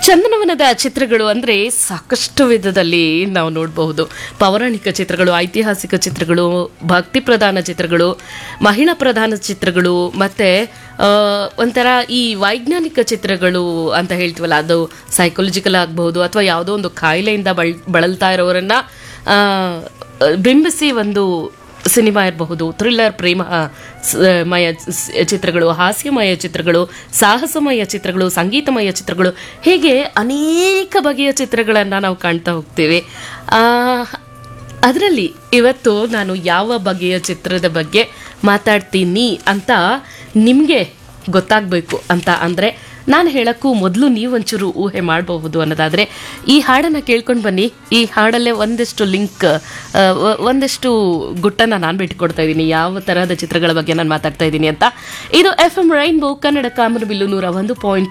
ಚಂದನವನದ ಚಿತ್ರಗಳು ಅಂದರೆ ಸಾಕಷ್ಟು ವಿಧದಲ್ಲಿ ನಾವು ನೋಡಬಹುದು ಪೌರಾಣಿಕ ಚಿತ್ರಗಳು ಐತಿಹಾಸಿಕ ಚಿತ್ರಗಳು ಭಕ್ತಿ ಪ್ರಧಾನ ಚಿತ್ರಗಳು ಮಹಿಳಾ ಪ್ರಧಾನ ಚಿತ್ರಗಳು ಮತ್ತು ಒಂಥರ ಈ ವೈಜ್ಞಾನಿಕ ಚಿತ್ರಗಳು ಅಂತ ಹೇಳ್ತೀವಲ್ಲ ಅದು ಸೈಕಾಲಜಿಕಲ್ ಆಗಬಹುದು ಅಥವಾ ಯಾವುದೋ ಒಂದು ಕಾಯಿಲೆಯಿಂದ ಬಳ ಬಳಲ್ತಾ ಇರೋರನ್ನ ಆ, ಬಿಂಬಿಸಿ ಒಂದು ಸಿನಿಮಾ ಇರಬಹುದು ಥ್ರಿಲ್ಲರ್ ಪ್ರೇಮ ಸ- ಮಯ ಸ್- ಚಿತ್ರಗಳು ಹಾಸ್ಯಮಯ ಚಿತ್ರಗಳು ಸಾಹಸಮಯ ಚಿತ್ರಗಳು ಸಂಗೀತಮಯ ಚಿತ್ರಗಳು ಹೀಗೆ ಅನೇಕ ಬಗೆಯ ಚಿತ್ರಗಳನ್ನು ನಾವು ಕಾಣ್ತಾ ಹೋಗ್ತೀವಿ ಅದರಲ್ಲಿ ಇವತ್ತು ನಾನು ಯಾವ ಬಗೆಯ ಚಿತ್ರದ ಬಗ್ಗೆ ಮಾತಾಡ್ತೀನಿ ಅಂತ ನಿಮಗೆ ಗೊತ್ತಾಗಬೇಕು ಅಂತ ಅಂದರೆ ನಾನು ಹೇಳಕ್ಕೂ ಮೊದಲು ನೀವು ಒಂಚೂರು ಊಹೆ ಮಾಡಬಹುದು ಅನ್ನೋದಾದರೆ ಈ ಹಾಡನ್ನು ಕೇಳ್ಕೊಂಡು ಬನ್ನಿ ಈ ಹಾಡಲ್ಲೇ ಒಂದಷ್ಟು ಲಿಂಕ್ ಒಂದಷ್ಟು ಗುಟ್ಟನ್ನು ನಾನು ಬಿಟ್ಟುಕೊಡ್ತಾ ಇದ್ದೀನಿ ಯಾವ ತರಹದ ಚಿತ್ರಗಳ ಬಗ್ಗೆ ನಾನು ಮಾತಾಡ್ತಾ ಇದ್ದೀನಿ ಅಂತ ಇದು ಎಫ್ ಎಂ ರೈನ್ಬೋ ಕನ್ನಡ ಕಾಮನಬಿಲ್ಲು ನೂರ ಒಂದು ಪಾಯಿಂಟ್